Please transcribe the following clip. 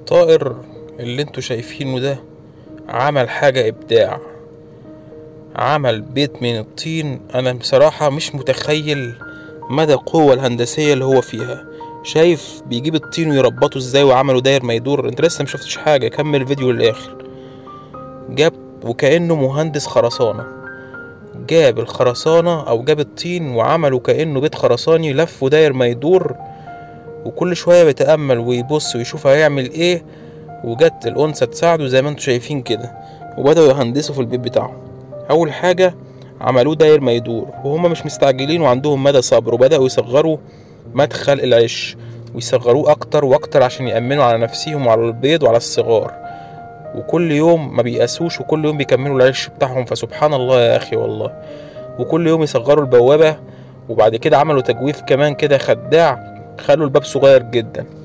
طائر اللي انتوا شايفينه ده عمل حاجة إبداع عمل بيت من الطين أنا بصراحة مش متخيل مدى القوة الهندسية اللي هو فيها شايف بيجيب الطين ويربطه ازاي وعمله داير ما يدور انت لسه مشفتش حاجة كمل الفيديو للآخر جاب وكأنه مهندس خرسانة جاب الخرسانة أو جاب الطين وعمله كأنه بيت خرساني لفه داير ما يدور وكل شوية بيتأمل ويبص ويشوف هيعمل ايه وجت الأنثى تساعده زي ما انتوا شايفين كده وبدأوا يهندسوا في البيت بتاعهم أول حاجة عملوه داير ما يدور وهما مش مستعجلين وعندهم مدى صبر وبدأوا يصغروا مدخل العش ويصغروه أكتر وأكتر عشان يأمنوا على نفسهم وعلى البيض وعلى الصغار وكل يوم ما بيقاسوش وكل يوم بيكملوا العش بتاعهم فسبحان الله يا أخي والله وكل يوم يصغروا البوابة وبعد كده عملوا تجويف كمان كده خداع خلوا الباب صغير جدا